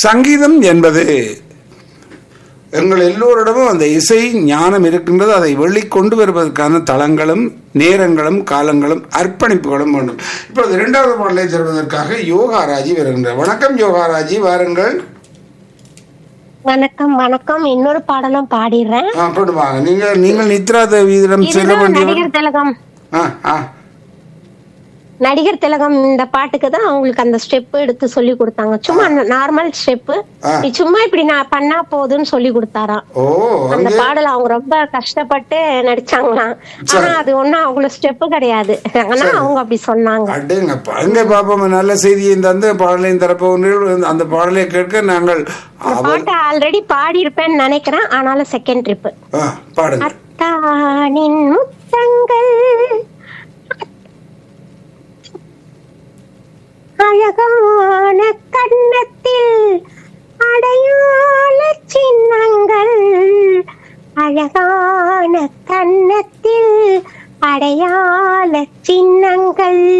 சங்கீதம் என்பது எங்கள் எல்லோரிடமும் அந்த இசை ஞானம் இருக்கின்றது அதை வெளிக்கொண்டு வருவதற்கான தளங்களும் நேரங்களும் காலங்களும் அர்ப்பணிப்புகளும் வேண்டும் இப்பொழுது இரண்டாவது பாடலை தருவதற்காக யோகாராஜி வருகின்றார் வணக்கம் யோகாராஜி வாருங்கள் வணக்கம் வணக்கம் இன்னொரு பாடலும் பாடிடுறேன் ஆ, கொண்டு வாங்க நீங்கள் நீங்கள் நித்ரா தேவியிடம் செல்ல இதுதான் வேண்டியவர் நடிகர் திலகம் ஆ ஆ நடிகர் திலகம் இந்த பாட்டுக்கு தான் அவங்களுக்கு அந்த ஸ்டெப் எடுத்து சொல்லி கொடுத்தாங்க சும்மா நார்மல் ஸ்டெப் ஆ. நீ சும்மா இப்படி நான் பண்ணா போதும்னு சொல்லி கொடுத்தாராம் ஓ அந்த அங்கே பாடல் அவங்க ரொம்ப கஷ்டப்பட்டு நடிச்சாங்களாம் ஆனா அது ஒண்ணும் அவ்வளவு ஸ்டெப் கிடையாது ஆனா அவங்க அப்படி சொன்னாங்க அடேங்கப்பா அங்கே பாப்போம் நல்ல செய்தியை தந்து பாடலையும் தரப்போகிறீர்கள் அந்த பாடலை கேட்க நாங்கள் இந்த பாட்டை ஆல்ரெடி பாடி இருப்பேன்னு நினைக்கிறேன் ஆனாலும் செகண்ட் ட்ரிப் ஆ, பாடுங்க அத்தானின் முத்தங்கள் அழகான கன்னத்தில் அடையாள சின்னங்கள் அழகான கன்னத்தில் அடையாள சின்னங்கள்